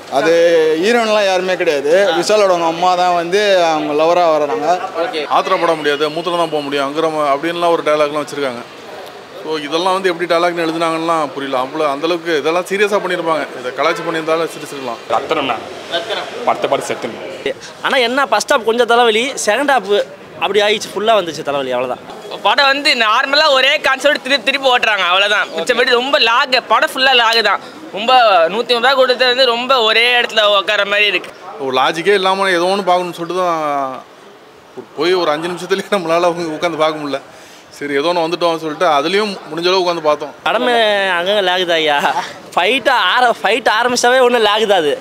அது ஹீரோயின்லாம் யாருமே கிடையாது விஷாலோட அவங்க அம்மா தான் வந்து அவங்க லவராக வர்றாங்க ஓகே ஆத்திரப்பட முடியாது மூத்தில் தான் போக முடியும் அங்கிரம அப்படின்லாம் ஒரு டைலாக்லாம் வச்சுருக்காங்க ஸோ இதெல்லாம் வந்து எப்படி டைலாக்னு எழுதுனாங்கலாம் புரியல அவ்வளோ அந்தளவுக்கு இதெல்லாம் சீரியஸாக பண்ணியிருப்பாங்க இதை கலாச்சி பண்ணியிருந்தாலும் சிரிச்சிருக்கலாம் ரத்தனம்ண்ணா படத்தை பார்த்து செத்துணும் ஆனால் என்ன ஃபஸ்ட் ஹாப் கொஞ்சம் தலைவலி செகண்ட் ஹாப் அப்படி ஆயிடுச்சு ஃபுல்லாக வந்துச்சு தலைவலி அவ்வளோதான் படம் வந்து நார்மலாக ஒரே கான்செப்ட் திருப்பி திருப்பி ஓட்டுறாங்க அவ்வளோதான் மிச்சபடி ரொம்ப லாக் படம் ஃபுல்லாக லாக் தான் ரொம்ப நூற்றி ஐம்பது ரூபா கொடுத்தது வந்து ரொம்ப ஒரே இடத்துல உட்கார மாதிரி இருக்கு ஒரு லாஜிக்கே இல்லாமல் ஏதோ ஒன்று பார்க்கணும்னு சொல்லிட்டு தான் போய் ஒரு அஞ்சு நிமிஷத்துலேயே நம்மளால் அவங்க உட்காந்து பார்க்க முடியல சரி ஏதோ ஒன்று வந்துட்டோம்னு சொல்லிட்டு அதுலேயும் முடிஞ்ச அளவு உட்காந்து பார்த்தோம் படமே அங்கங்கே லாகுதா ஐயா ஃபைட்டு ஆர ஃபைட் ஆரம்பிச்சாவே ஒன்றும் லாகுதா அது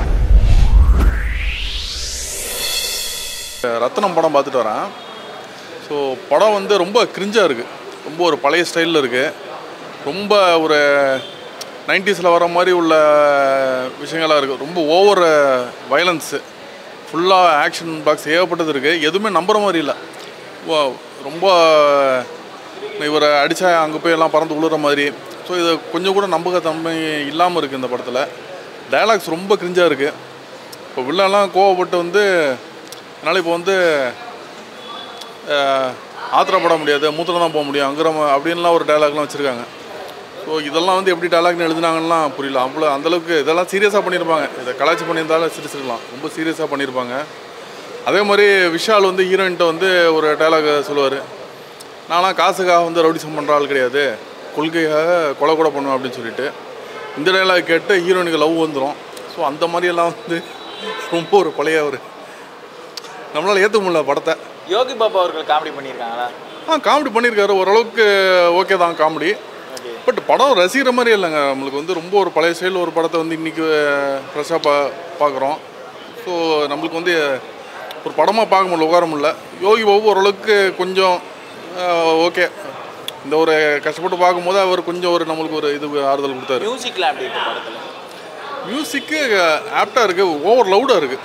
ரத்னம் படம் பார்த்துட்டு வரேன் ஸோ படம் வந்து ரொம்ப கிரிஞ்சாக இருக்குது ரொம்ப ஒரு பழைய ஸ்டைலில் இருக்குது ரொம்ப ஒரு நைன்டிஸில் வர மாதிரி உள்ள விஷயங்களாக இருக்குது ரொம்ப ஓவர் வயலன்ஸு ஃபுல்லாக ஆக்ஷன் பாக்ஸ் ஏகப்பட்டது இருக்குது எதுவுமே நம்புற மாதிரி இல்லை வா- ரொம்ப இவரை அடித்தா அங்கே போய் எல்லாம் பறந்து விழுற மாதிரி ஸோ இது கொஞ்சம் கூட நம்பகத்தன்மை இல்லாமல் இருக்குது இந்த படத்தில் டயலாக்ஸ் ரொம்ப கிரிஞ்சாக இருக்குது இப்போ வில்லெல்லாம் கோவப்பட்டு வந்து அதனால் இப்போ வந்து அஹ், ஆத்திரப்பட முடியாது மூத்தில் தான் போக முடியும் அங்கிரம அப்படின்லாம் ஒரு டயலாக்லாம் வச்சுருக்காங்க ஸோ இதெல்லாம் வந்து எப்படி டயலாக்னு எழுதுனாங்கலாம் புரியல அவ்வளோ அந்தளவுக்கு இதெல்லாம் சீரியஸாக பண்ணியிருப்பாங்க இதை கலாச்சி பண்ணியிருந்தாலும் சிரிச்சிருக்கலாம் ரொம்ப சீரியஸாக பண்ணியிருப்பாங்க அதே மாதிரி விஷால் வந்து ஹீரோயின்ட்ட வந்து ஒரு டயலாக் சொல்லுவார் நான்லாம் காசுக்காக வந்து ரவுடிசம் பண்ணுற ஆள் கிடையாது கொள்கையாக கொலை கூட பண்ணுவேன் அப்படின்னு சொல்லிட்டு இந்த டயலாக் கேட்டு ஹீரோயினுக்கு லவ் வந்துடும் ஸோ அந்த மாதிரியெல்லாம் வந்து ரொம்ப ஒரு பழைய ஒரு நம்மளால் ஏற்ற முடியல படத்தை யோகி பாபா அவர்கள் காமெடி பண்ணியிருக்காங்களா ஆ காமெடி பண்ணியிருக்காரு ஓரளவுக்கு ஓகே தான் காமெடி பட் படம் ரசிக்கிற மாதிரி இல்லைங்க நம்மளுக்கு வந்து ரொம்ப ஒரு பழைய ஸ்டைலில் ஒரு படத்தை வந்து இன்றைக்கி ஃப்ரெஷ்ஷாக பா பார்க்குறோம் ஸோ நம்மளுக்கு வந்து ஒரு படமாக பார்க்க முடியல உட்கார முடியல யோகி பாபு ஓரளவுக்கு கொஞ்சம் ஓகே இந்த ஒரு கஷ்டப்பட்டு பார்க்கும்போது அவர் கொஞ்சம் ஒரு நம்மளுக்கு ஒரு இது ஆறுதல் கொடுத்தாரு மியூசிக்ல அப்படி இருக்கு படத்துல மியூசிக்கு ஆப்டாக இருக்குது ஓவர் லவுடாக இருக்குது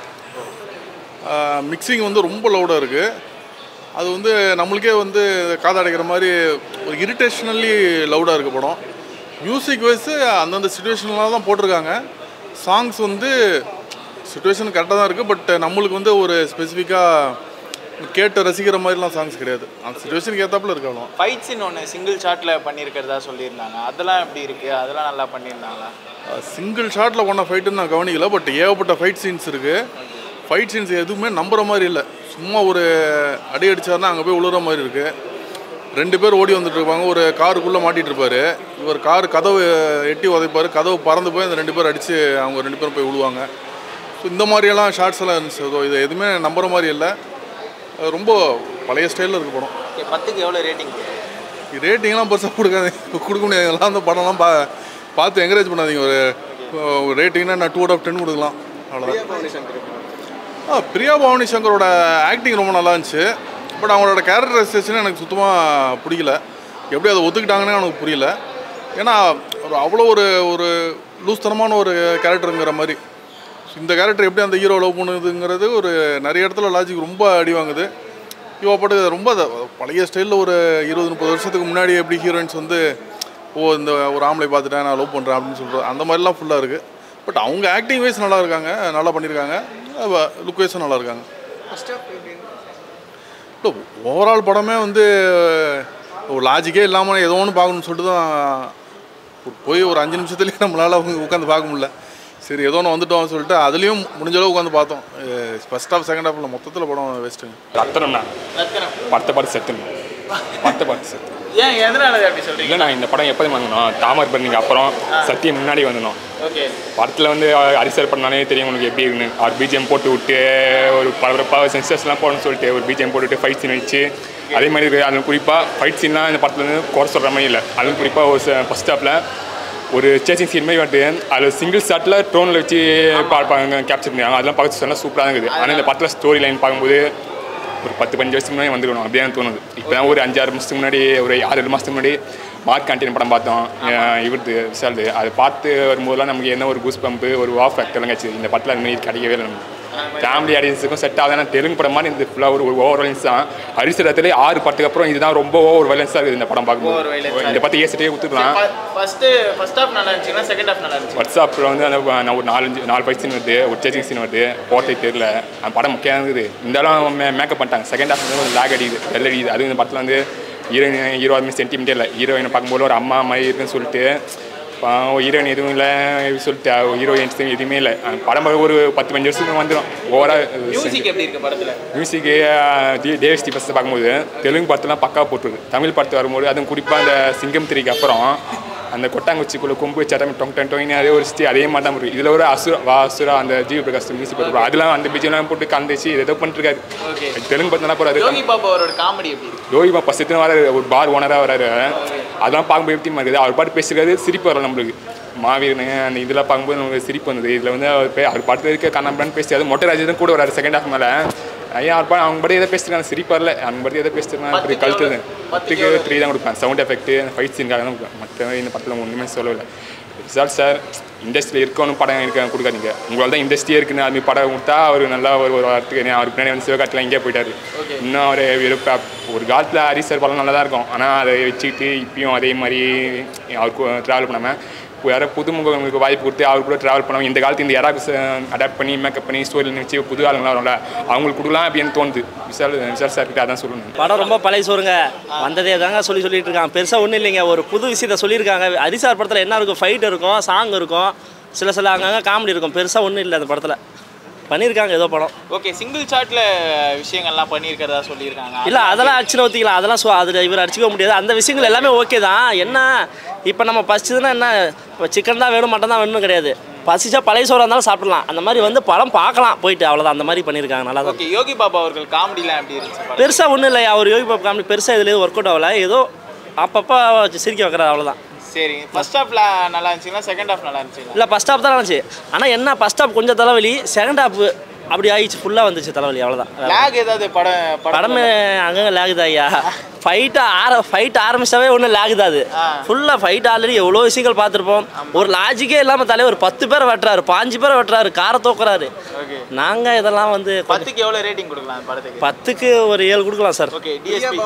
மிக்சிங் வந்து ரொம்ப லவுடாக இருக்குது அது வந்து நம்மளுக்கே வந்து காதடைக்கிற மாதிரி ஒரு இரிட்டேஷனல்லி லவுடாக இருக்குது படம் மியூசிக் வைஸு அந்தந்த சுச்சுவேஷன்லாம் தான் போட்டிருக்காங்க சாங்ஸ் வந்து சுச்சுவேஷன் கரெக்டாக தான் இருக்குது பட் நம்மளுக்கு வந்து ஒரு ஸ்பெசிஃபிக்காக கேட்டு ரசிக்கிற மாதிரிலாம் சாங்ஸ் கிடையாது அந்த சுச்சுவேஷனுக்கு ஏற்றாப்புல இருக்கு அவ்வளோ ஃபைட் சீன் ஒன்று சிங்கிள் ஷாட்ல பண்ணியிருக்கிறதா சொல்லியிருந்தாங்க அதெல்லாம் எப்படி இருக்கு அதெல்லாம் நல்லா பண்ணியிருந்தாங்களா சிங்கிள் ஷாட்டில் பண்ண ஃபைட்டுன்னு நான் கவனிக்கல பட் ஏகப்பட்ட ஃபைட் சீன்ஸ் இருக்குது ஃபைட் சீன்ஸ் எதுவுமே நம்புற மாதிரி இல்லை சும்மா ஒரு அடி அடிச்சாருன்னா அங்கே போய் விழுற மாதிரி இருக்குது ரெண்டு பேர் ஓடி வந்துட்டு இருப்பாங்க ஒரு காருக்குள்ளே மாட்டிட்டு இருப்பாரு இவர் கார் கதவு எட்டி உதைப்பார் கதவு பறந்து போய் அந்த ரெண்டு பேர் அடித்து அவங்க ரெண்டு பேரும் போய் விழுவாங்க ஸோ இந்த மாதிரியெல்லாம் ஷார்ட்ஸ் எல்லாம் இருந்துச்சு ஸோ இது எதுவுமே நம்புற மாதிரி இல்லை அது ரொம்ப பழைய ஸ்டைலில் இருக்கு படம் ஓகே பத்துக்கு எவ்வளோ ரேட்டிங் ரேட்டிங்லாம் பெருசாக கொடுக்காது கொடுக்க முடியாது எல்லாம் அந்த படம்லாம் பா பார்த்து என்கரேஜ் பண்ணாதீங்க ஒரு ரேட்டிங்னா நான் டூ அவுட் ஆஃப் டென் கொடுக்கலாம் அவ்வளோதான் ஆ பிரியா பவானி சங்கரோட ஆக்டிங் ரொம்ப நல்லா இருந்துச்சு பட் அவங்களோட கேரக்டரைசேஷன் எனக்கு சுத்தமாக பிடிக்கல எப்படி அதை ஒத்துக்கிட்டாங்கன்னு எனக்கு புரியல ஏன்னா ஒரு அவ்வளோ ஒரு ஒரு லூஸ்தனமான ஒரு கேரக்டருங்கிற மாதிரி இந்த கேரக்டர் எப்படி அந்த ஹீரோ லவ் பண்ணுதுங்கிறது ஒரு நிறைய இடத்துல லாஜிக் ரொம்ப அடி வாங்குது இவ பாட்டு ரொம்ப அது பழைய ஸ்டைலில் ஒரு இருபது முப்பது வருஷத்துக்கு முன்னாடி எப்படி ஹீரோயின்ஸ் வந்து ஓ இந்த ஒரு ஆம்பளை பார்த்துட்டேன் நான் லவ் பண்ணுறேன் அப்படின்னு சொல்கிறது அந்த மாதிரிலாம் ஃபுல்லாக இருக்குது பட் அவங்க ஆக்டிங் வைஸ் நல்லா இருக்காங்க நல்லா பண்ணியிருக்காங்க லுக் வைஸும் நல்லா இருக்காங்க இல்லை ஓவரால் படமே வந்து ஒரு லாஜிக்கே இல்லாமல் ஏதோ ஒன்று பார்க்கணும்னு சொல்லிட்டு தான் போய் ஒரு அஞ்சு நிமிஷத்துலேயே நம்மளால் அவங்க உட்காந்து பார்க்க முடியல சரி ஏதோ ஒன்று வந்துட்டோம்னு சொல்லிட்டு அதுலேயும் முடிஞ்ச அளவு உட்காந்து பார்த்தோம் ஃபர்ஸ்ட் ஹாஃப் செகண்ட் ஹாஃபில் மொத்தத்தில் படம் வேஸ்ட்டுங்க ரத்தனம்ண்ணா படத்தை பார்த்து செத்துணும் படத்தை பார்த்து செத்து ஏன் எதனால அப்படி சொல்றீங்க இல்லைண்ணா இந்த படம் எப்போது வந்தோம் தாமர் பண்ணிங்க அப்புறம் சத்தியம் முன்னாடி வந்தோம் ஓகே படத்தில் வந்து அரிசர் பண்ணாலே தெரியும் உங்களுக்கு எப்படி இருக்குன்னு அவர் பிஜிஎம் போட்டு விட்டு ஒரு பரபரப்பாக சென்சர்ஸ்லாம் போடணும்னு சொல்லிட்டு ஒரு பிஜிஎம் போட்டு விட்டு ஃபைட் சீன் வச்சு அதே மாதிரி இருக்கு அது குறிப்பாக ஃபைட் சீன்லாம் இந்த படத்தில் வந்து குறை சொல்கிற மாதிரி இல்லை அதுவும் குறிப்பாக ஒரு ஃபஸ்ட் ஸ்டாப்பில் ஒரு சேசிங் சீன் மாதிரி வந்துட்டு அதில் சிங்கிள் ஷாட்டில் ட்ரோனில் வச்சு பார்ப்பாங்க கேப்சர் பண்ணிருக்காங்க அதெல்லாம் பார்க்க சொன்னால் சூப்பராக இருக்குது ஆனால் இந்த படத்தில் ஸ்டோரி லைன் பார்க்கும்போது ஒரு பத்து பதினஞ்சு வருஷத்துக்கு முன்னாடி வந்துருக்கணும் அப்படியே எனக்கு தோணுது இப்போ தான் ஒரு அஞ்சாறு மாதத்துக்கு முன்னாடி ஒரு ஆறு ஏழு மாதத்துக்கு முன்னாடி மார்க் கேண்டீன் படம் பார்த்தோம் இவருது விசால்து அதை பார்த்து வரும்போதெல்லாம் நமக்கு என்ன ஒரு கூஸ் பம்பு ஒரு வாஃப் ஃபேக்டர்லாம் கிடச்சிது இந்த படத்தில் அது மாதிரி கிடைக்கவே இல்லை நமக்கு ஃபேமிலி ஆடியன்ஸுக்கும் செட் ஆகுது தெலுங்கு படம் மாதிரி இந்த ஃபுல்லாக ஒரு ஓவர் வயலன்ஸ் தான் அரிசரத்துலேயே ஆறு படத்துக்கு அப்புறம் இதுதான் ரொம்ப ஓவர் வயலன்ஸாக இருக்குது இந்த படம் Over violence ஆ பார்க்கும்போது இந்த படத்தை ஏசிட்டே கொடுத்துக்கலாம் ஃபர்ஸ்ட் ஃபர்ஸ்ட் ஹாஃப் நல்லா இருந்துச்சுன்னா செகண்ட் ஹாஃப் நல்லா இருந்துச்சு வாட்ஸ்அப்பில் வந்து அந்த நான் ஒரு நாலஞ்சு நாலு ஃபைட் சீன் வருது ஒரு சேச்சிங் சீன் வருது போர்த்தை தெரியல அந்த படம் முக்கியம் இருக்குது இருந்தாலும் மே மேக்கப் பண்ணிட்டாங்க செகண்ட் ஹாஃப் வந்து லேக் அடிக்குது வெள்ள அடிக்குது அதுவும் இந்த படத்தில் வந்து ஹீரோயின் ஹீரோ அதுமாதிரி சென்டிமெண்டே இல்லை ஹீரோயினை பார்க்கும்போது ஒரு அம்மா மாதிரி இருக்குன்னு சொல்லிட்டு ஹீரோயின் எதுவும் இல்லை சொல்லிட்டு ஹீரோயின்ஸ் எதுவுமே இல்லை அந்த படம் ஒரு பத்து பதினஞ்சு வருஷத்துக்கு வந்துடும் ஓவராக மியூசிக் எப்படி இருக்கு படத்துல மியூசிக்கு தேவஸ் டி பஸ்ஸை பார்க்கும்போது தெலுங்கு படத்தெல்லாம் பக்கா போட்டுருக்கு தமிழ் படத்து வரும்போது அதுவும் குறிப்பாக அந்த சிங்கம் திரிக்கு அப்புறம் அந்த கொட்டாங்குச்சிக்குள்ள கொம்பு வச்சு அடம் டொங் டொங் டொங்கினு அதே ஒரு ஸ்டே அதே மாதிரி தான் இருக்குது இதில் ஒரு அசுரா வா அசுரா அந்த ஜீவ பிரகாஷ் மியூசிக் போட்டு அதெல்லாம் அந்த பிஜிலாம் போட்டு கலந்துச்சு இது ஏதோ பண்ணிருக்காரு Okay. தெலுங்கு படத்தெல்லாம் போகிறாரு யோகி பாபு அவரோட காமெடி எப்படி இருக்கு யோகி பாப்பா செத்துன்னு வராரு ஒரு பார் ஓனராக வராரு அதெல்லாம் பார்க்கும்போது எப்படி இருக்குது அவர் பாட்டு பேசுறது சிரிப்பு வரல நம்மளுக்கு மாவீரனு அந்த இதெல்லாம் பார்க்கும்போது நமக்கு சிரிப்பு வந்தது இதில் வந்து அவர் பே அவர் படத்தில் இருக்க கண்ணாம்பன்னு பேசி அது மொட்டை ராஜா தான் கூட வராரு செகண்ட் ஹாஃப் மேலே ஐயா அவர் பாடம் அவங்க படி எதை பேசுறாங்க சிரிப்பு வரல அவங்க படி எதை பேசுறாங்க இப்படி பத்துக்கு கழுத்து எவ்வளவு? பத்துக்கு த்ரீ தான் கொடுப்பேன் சவுண்ட் எஃபெக்ட் ஃபைட் சீன்காக தான் கொடுப்பேன் மற்ற இந்த படத்தில் ஒன்றுமே சொல்லலை சார் சார் இண்டஸ்ட்ரியில் இருக்கணும் படம் இருக்க கொடுக்காதீங்க உங்களால் தான் இண்டஸ்ட்ரியே இருக்குன்னு அது மாதிரி படம் கொடுத்தா அவர் நல்லா ஒரு ஒரு வாரத்துக்கு அவருக்கு பின்னாடி வந்து சிவகாட்டில் எங்கேயே போயிட்டாரு இன்னும் அவர் விருப்ப ஒரு காலத்தில் ஹரி சார் படம் நல்லா தான் இருக்கும் ஆனால் அதை வச்சுக்கிட்டு இப்பயும் அதே மாதிரி அவருக்கு ட்ராவல் பண்ணாமல் இப்போ யாரோ புதுமுகங்களுக்கு வாய்ப்பு கொடுத்து அவர் கூட ட்ராவல் பண்ணோம் இந்த காலத்து இந்த யாராவது அடாப்ட் பண்ணி மேக்கப் பண்ணி ஸ்டோரியில் வச்சு புது ஆளுங்களாம் வரும்ல அவங்களுக்கு கொடுக்கலாம் அப்படின்னு தோணுது விஷால் விஷால் சார் கிட்ட அதான் சொல்லணும் படம் ரொம்ப பழைய சோறுங்க வந்ததே தாங்க சொல்லி சொல்லிட்டு இருக்காங்க பெருசாக ஒன்றும் இல்லைங்க ஒரு புது விஷயத்த சொல்லியிருக்காங்க ஹரிசார் படத்தில் என்ன இருக்கும் ஃபைட் இருக்கும் சாங் இருக்கும் சில சில அங்கங்கே காமெடி இருக்கும் பெருசாக ஒன்றும் இல்லை அந்த படத்தில் பண்ணியிருக்காங்க ஏதோ படம் ஓகே சிங்கிள் ஷாட்ல விஷயங்கள்லாம் பண்ணியிருக்கிறதா சொல்லியிருக்காங்க இல்லை அதெல்லாம் அடிச்சுட்டு ஊற்றிக்கலாம் அதெல்லாம் சொ அதில் இவர் அடிச்சுக்க முடியாது அந்த விஷயங்கள் எல்லாமே ஓகே தான் என்ன இப்போ நம்ம பசிச்சதுன்னா என்ன இப்போ சிக்கன் தான் வேணும் மட்டன் தான் வேணும்னு கிடையாது பசிச்சா பழைய சோறாக இருந்தாலும் சாப்பிடலாம் அந்த மாதிரி வந்து படம் பார்க்கலாம் போயிட்டு அவ்வளோதான் அந்த மாதிரி பண்ணியிருக்காங்க நல்லா தான் ஓகே யோகி பாபு அவர்கள் காமெடிலாம் எப்படி இருந்துச்சு படம் பெருசாக ஒன்றும் இல்லை அவர் யோகி பாபு காமெடி பெருசாக இதில் எதுவும் ஒர்க் அவுட் ஆகல ஏதோ அப்பப்போ சிரிக்க வைக்கிறார் அவ்வளோதான் சரி ஃபர்ஸ்ட் ஹாஃப்ல நல்லா இருந்துச்சுன்னா செகண்ட் ஹாஃப் நல்லா இருந்துச்சுங்களா இல்லை ஃபஸ்ட் ஹாப் தான் இருந்துச்சு ஆனால் என்ன ஃபஸ்ட் ஹாப் கொஞ்சம் தலைவலி செகண்ட் ஹாப் அப்படி ஆயிடுச்சு ஃபுல்லாக வந்துச்சு தலைவலி அவ்வளோதான் லேக் ஏதாவது படம் படமே அங்கங்கே லேகுதா ஐயா ஃபைட்டு ஆர ஃபைட் ஆரம்பிச்சாவே ஒன்றும் லேகுதா அது ஃபுல்லாக ஃபைட் ஆல்ரெடி எவ்வளோ விஷயங்கள் பார்த்துருப்போம் ஒரு லாஜிக்கே இல்லாமல் தலைவர் பத்து பேரை வெட்டுறாரு பாஞ்சு பேரை வெட்டுறாரு காரை தூக்குறாரு ஓகே நாங்கள் இதெல்லாம் வந்து கொஞ்சம் பத்துக்கு எவ்வளோ ரேட்டிங் கொடுக்கலாம் அந்த படத்துக்கு பத்துக்கு ஒரு ஏழு கொடுக்கலாம் சார் ஓகே டிஎஸ்பி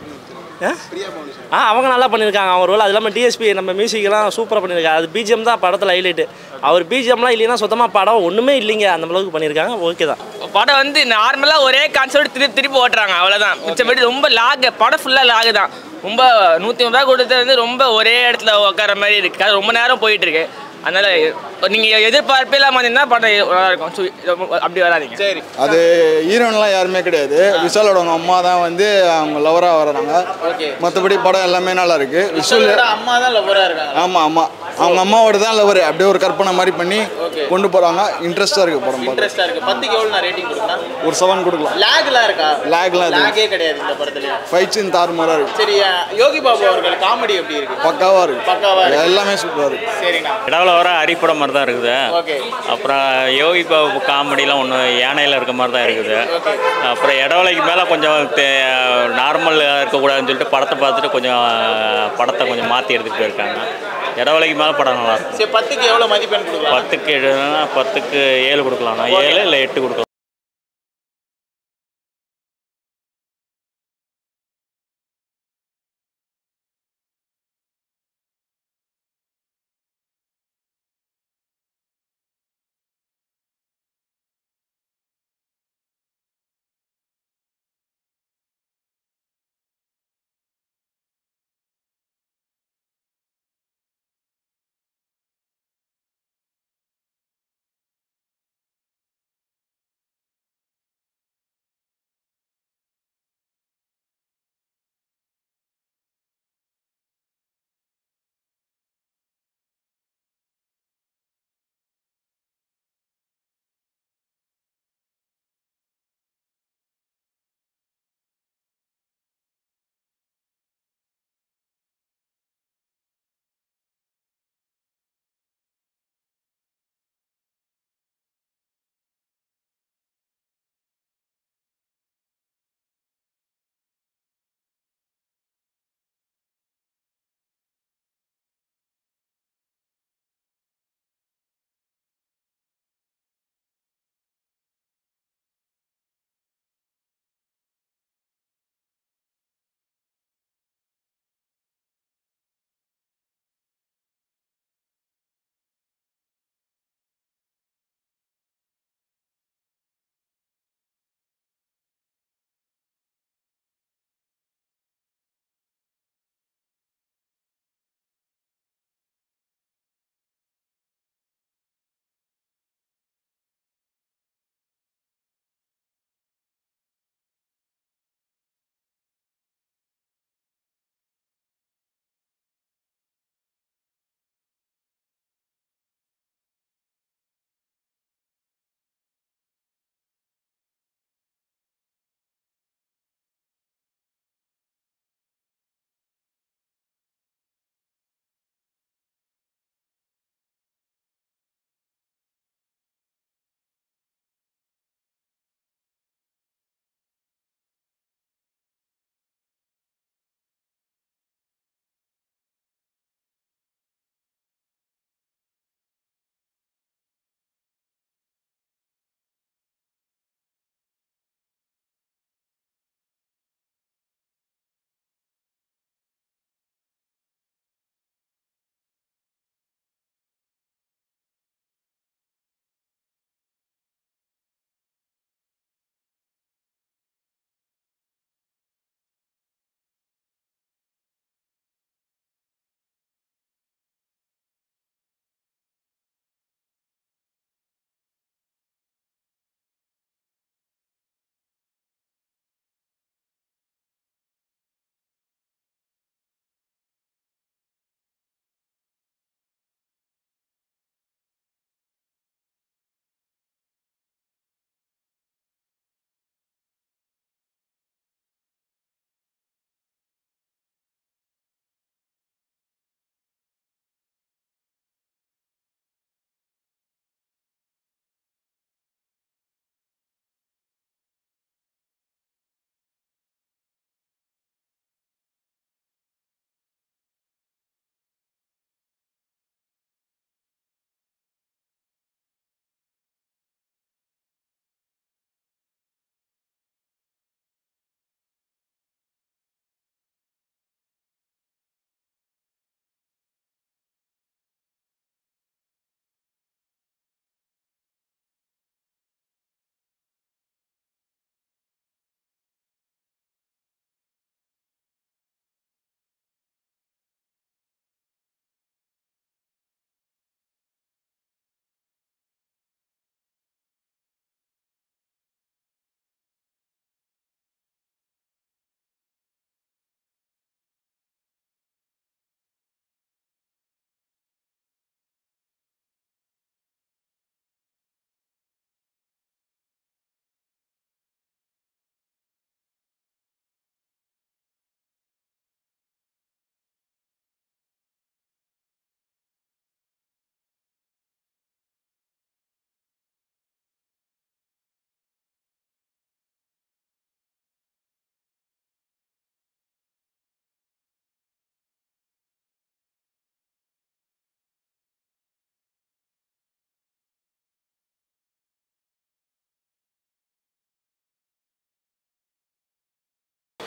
ஆ அவங்க நல்லா பண்ணியிருக்காங்க அவர் ரோல் அது இல்லாமல் டிஎஸ்பி நம்ம மியூசிக்லாம் சூப்பராக பண்ணியிருக்காங்க அது பிஜிஎம் தான் படத்தில் ஹைலைட்டு அவர் பிஜிஎம்லாம் இல்லைன்னா சுத்தமாக படம் ஒன்றுமே இல்லைங்க அந்த அளவுக்கு பண்ணியிருக்காங்க ஓகே தான் படம் வந்து நார்மலாக ஒரே கான்செப்ட் திருப்பி திருப்பி ஓட்டுறாங்க அவ்வளோதான் மிச்சபடி ரொம்ப லாக் படம் ஃபுல்லாக லாகு தான் ரொம்ப நூற்றி ஐம்பது ரூபா கொடுத்தது வந்து ரொம்ப ஒரே இடத்துல உட்கார மாதிரி இருக்கு அது ரொம்ப நேரம் போயிட்டு இருக்கு அதனால நீங்கள் எதிர்பார்ப்பே இல்லாமல் வந்தீங்கன்னா படம் நல்லா இருக்கும் சு- அப்படி வராதீங்க சரி அது ஹீரோயின்லாம் யாருமே கிடையாது விஷாலோட அவங்க அம்மா தான் வந்து அவங்க லவராக வர்றாங்க ஓகே மற்றபடி படம் எல்லாமே நல்லா இருக்கு விஷுவல் விஷாலோட அம்மா தான் லவ்வரா இருக்காங்க ஆமாம் ஆமாம் அவங்க அம்மாவோட தான் லவர் அப்படியே ஒரு கற்பனை மாதிரி பண்ணி Okay. கொண்டு போகிறாங்க இன்ட்ரெஸ்டாக இருக்குது படம் பார்க்க இன்ட்ரெஸ்டா இருக்கு பத்துக்கு எவ்வளோ நான் ரேட்டிங் கொடுக்கலாம் ஒரு செவன் கொடுக்கலாம் லேக்லாம் இருக்கா லேக்லாம் எதுவும் லேகே கிடையாது இந்த படத்துல ஃபைட் சீன் தாறுமாறாக இருக்குது சரி யோகி பாபு அவர்கள் காமெடி எப்படி இருக்கு பக்காவாக இருக்குது பக்காவா இருக்கு. எல்லாமே சூப்பராக இருக்குது சரிண்ணா இடவுல வர அரிப்படம் மாதிரி தான் இருக்குது ஓகே அப்புறம் யோகி பாபு காமெடிலாம் ஒன்று யானையில் இருக்க மாதிரி தான் இருக்குது அப்புறம் இடவலைக்கு மேலே கொஞ்சம் நார்மல் இருக்கக்கூடாதுன்னு சொல்லிட்டு படத்தை பார்த்துட்டு கொஞ்சம் படத்தை கொஞ்சம் மாற்றி எடுத்துகிட்டு போயிருக்காங்க இடவலைக்கு மேலே படம் நல்லா இருக்கும் சரி பத்துக்கு எவ்வளோ மதிப்பெண் கொடுக்கலாம் பத்துக்கு எழுதுனா பத்துக்கு ஏழு கொடுக்கலாம் ஏழு இல்லை எட்டு கொடுக்கலாம்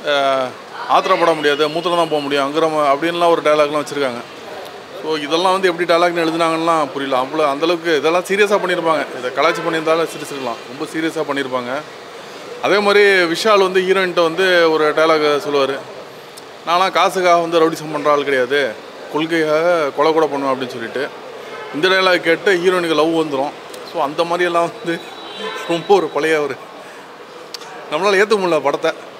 அஹ், ஆத்திரப்பட முடியாது மூத்திரம் தான் போக முடியும் அங்குற அப்படின்லாம் ஒரு டைலாக்லாம் வச்சுருக்காங்க ஸோ இதெல்லாம் வந்து எப்படி டைலாக்னு எழுதுனாங்கலாம் புரியல அவ்வளோ அந்தளவுக்கு இதெல்லாம் சீரியஸாக பண்ணியிருப்பாங்க இதை கலாச்சி பண்ணியிருந்தாலும் சிரிச்சிருக்கலாம் ரொம்ப சீரியஸாக பண்ணியிருப்பாங்க அதே மாதிரி விஷால் வந்து ஹீரோயின்ட்ட வந்து ஒரு டைலாக் சொல்லுவார் நான்லாம் காசுக்காக வந்து ரவுடிசம் பண்ணுற ஆள் கிடையாது கொள்கைக்காக கொலை கூட பண்ணுவேன் அப்படின்னு சொல்லிட்டு இந்த டைலாக் கேட்டு ஹீரோயினுக்கு லவ் வந்துடும் ஸோ அந்த மாதிரியெல்லாம் வந்து ரொம்ப ஒரு பழைய ஒரு நம்மளால் ஏற்ற முடியல படத்தை